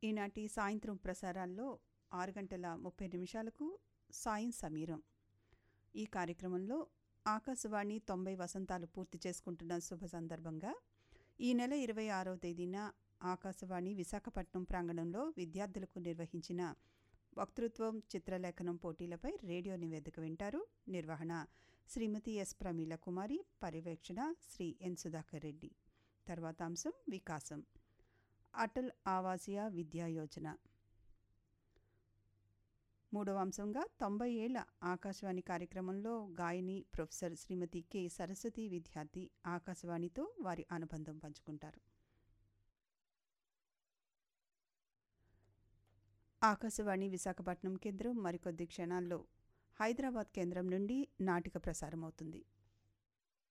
ఈనాటి సాయంత్రం ప్రసారాల్లో ఆరు గంటల ముప్పై నిమిషాలకు సాయం సమీరం ఈ కార్యక్రమంలో ఆకాశవాణి తొంభై వసంతాలు పూర్తి చేసుకుంటున్న శుభ సందర్భంగా ఈ నెల ఇరవై ఆరవ తేదీన ఆకాశవాణి విశాఖపట్నం ప్రాంగణంలో విద్యార్థులకు నిర్వహించిన వక్తృత్వం చిత్రలేఖనం పోటీలపై రేడియో నివేదిక వింటారు నిర్వహణ శ్రీమతి ఎస్ ప్రమీల కుమారి పర్యవేక్షణ శ్రీ ఎన్ సుధాకర్ రెడ్డి తర్వాత అంశం వికాసం అటల్ ఆవాసియా విద్యా యోజన మూడవ అంశంగా తొంభై ఏళ్ల ఆకాశవాణి కార్యక్రమంలో గాయని ప్రొఫెసర్ శ్రీమతి కె సరస్వతి విద్యార్థి ఆకాశవాణితో వారి అనుబంధం పంచుకుంటారు ఆకాశవాణి విశాఖపట్నం కేంద్రం మరికొద్ది క్షణాల్లో హైదరాబాద్ కేంద్రం నుండి నాటిక ప్రసారం అవుతుంది